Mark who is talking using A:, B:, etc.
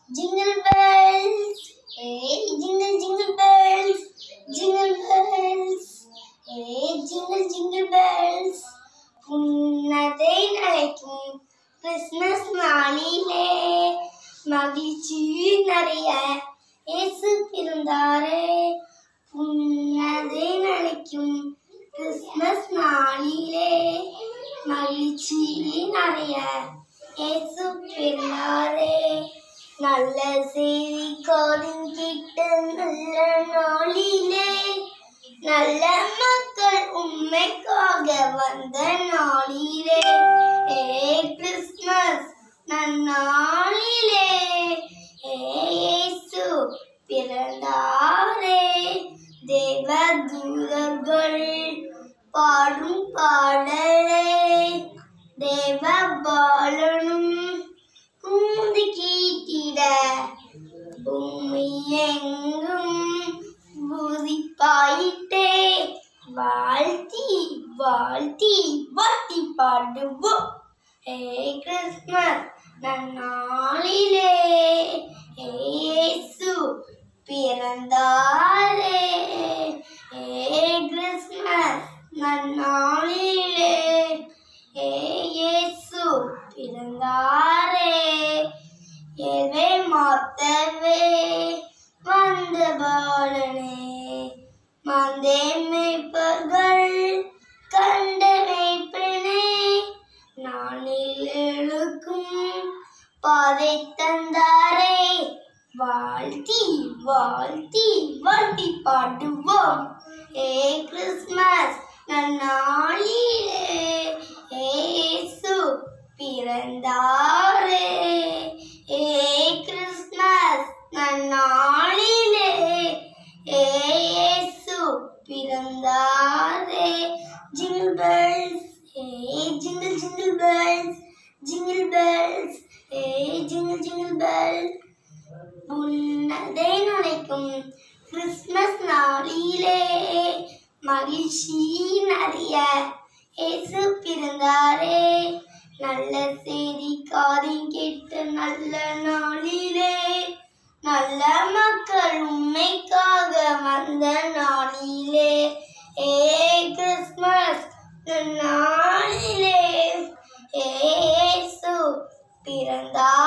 A: Jingle bells, hey jingle jingle bells, jingle bells, hey jingle jingle bells. புன்னதை நனைக்கும் Christmas நாளிலே மகிழ்ச்சி நிறைய இயேசு பிறந்தாரே புன்னதை நனைக்கும் கிறிஸ்மஸ் நாளிலே மகிழ்ச்சி நிறைய இயேசு பிறந்தாரே நல்ல செய்தி காதின் கிட்ட நல்ல நாளிலே நல்ல மக்கள் உண்மைக்காக வந்த நாளிலே ஏ கிறிஸ்மஸ் நன்னாளிலே ஏ இயேசு பிறந்தாரே தேவ தூதர்கள் பாடும் பாடலே தேவ பாலனும் கூந்து கீட்டிட பூமி எங்கும் பூதிப்பாயிட்டே வாழ்த்தி வாழ்த்தி வாழ்த்தி பாடுவோம் ஏ கிறிஸ்மஸ் நன்னாளிலே ஏசு பிறந்தாரே ஏ கிறிஸ்மஸ் நன்னாளிலே ஏ இயேசு பிறந்தாரே ஏவே மாத்தவே வந்த பாலனே மந்தே மேய்ப்பர்கள் கண்ட மேய்ப்பனே நானில் எழுக்கும் பாதை தந்தாரே வாழ்த்தி வாழ்த்தி வாழ்த்தி பாடுவோம் ஏ கிறிஸ்மஸ் நன்னாளிலே ஏசு பிறந்தாரே ஏ கிறிஸ்மஸ் நன்னாளிலே ஏசு பிறந்தாரே jingle bells hey jingle jingle bells jingle bells hey jingle jingle bell புன்னதை நுழைக்கும் கிறிஸ்மஸ் நாளிலே மகிழ்ச்சி நிறைய இயேசு பிறந்தாரே நல்ல செய்தி காதின் கேட்டு நல்ல நாளிலே நல்ல மக்கள் உண்மைக்காக வந்த நாளிலே ஏ கிறிஸ்மஸ் நாளிலே ஏசு பிறந்தார்